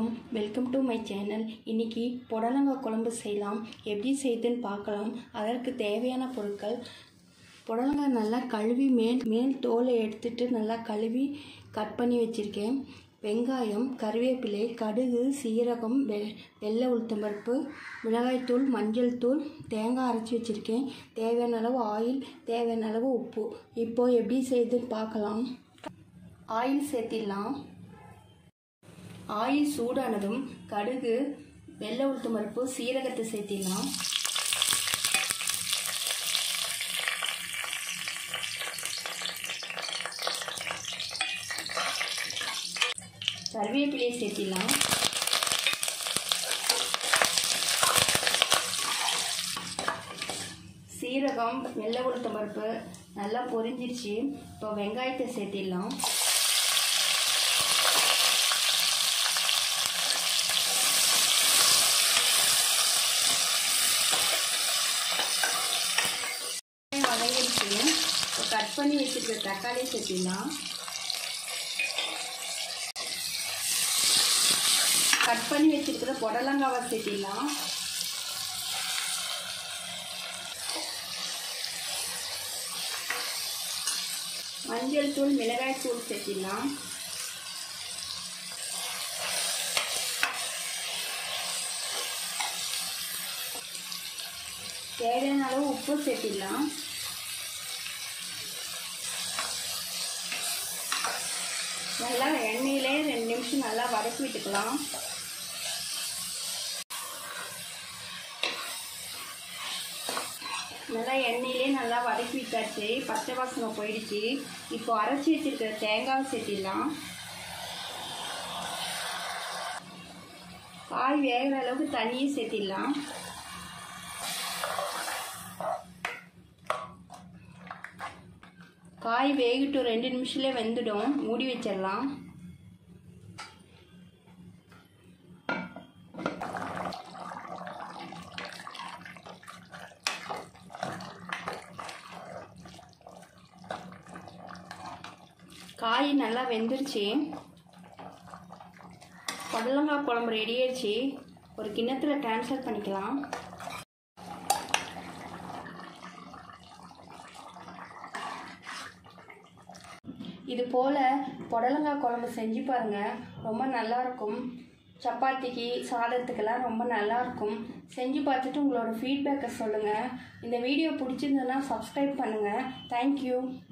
வணக்கம் welcome to my channel இன்னைக்கு புடலங்காய் குழம்பு செய்யலாம் எப்படி செய்யுதுன்னு பார்க்கலாம் அதற்கு தேவையான பொருட்கள் புடலங்காய் நல்லா கழுவி மேல் மேல் தோலை எடுத்துட்டு நல்லா கழுவி கட் பண்ணி வச்சுருக்கேன் வெங்காயம் கருவேப்பிலை கடுகு சீரகம் வெ வெள்ளை உளுத்தம்பருப்பு மிளகாய்த்தூள் மஞ்சள் தூள் தேங்காய் அரைச்சி வச்சுருக்கேன் தேவையான அளவு ஆயில் தேவையான அளவு உப்பு இப்போது எப்படி செய்யுதுன்னு பார்க்கலாம் ஆயில் சேர்த்திடலாம் ஆயில் சூடானதும் கடுகு வெள்ளை உளுத்தம் பருப்பு சீரகத்தை சேர்த்திடலாம் கருவேப்பிலையை சேர்த்திடலாம் சீரகம் வெள்ளை உளுத்தம் பருப்பு நல்லா பொரிஞ்சிருச்சு இப்போ வெங்காயத்தை சேர்த்திடலாம் வதங்கிடுச்சு இப்போ கட் பண்ணி வச்சுருக்க தக்காளி சேர்த்திடலாம் கட் பண்ணி வச்சுருக்கிற புடலங்காவை சேர்த்திடலாம் மஞ்சள் தூள் மிளகாய் தூள் சேர்த்திடலாம் தேவையான அளவு உப்பு சேர்த்திடலாம் நல்லா எண்ணெயிலே ரெண்டு நிமிஷம் நல்லா வதக்கி விட்டுக்கலாம் நல்லா எண்ணெயிலே நல்லா வதக்கி விட்டாச்சு பச்சை வாசனை போயிடுச்சு இப்போ அரைச்சி வச்சிருக்கிற தேங்காய் சேர்த்திடலாம் காய் வேகிற அளவுக்கு தண்ணியும் சேர்த்திடலாம் காய் வேகட்டும் ரெண்டு நிமிஷத்துல வெந்துடும் மூடி வச்சிடலாம் காய் நல்லா வெந்துருச்சு புடலங்காய் குழம்பு ரெடி ஆயிடுச்சு ஒரு கிண்ணத்தில் ட்ரான்ஸ்ஃபர் பண்ணிக்கலாம் இது போல் புடலங்காய் குழம்பு செஞ்சு பாருங்கள் ரொம்ப நல்லாயிருக்கும் சப்பாத்திக்கு சாதத்துக்கெல்லாம் ரொம்ப நல்லாயிருக்கும் செஞ்சு பார்த்துட்டு உங்களோட ஃபீட்பேக்கை சொல்லுங்கள் இந்த வீடியோ பிடிச்சிருந்ததுன்னா சப்ஸ்கிரைப் பண்ணுங்கள் தேங்க்யூ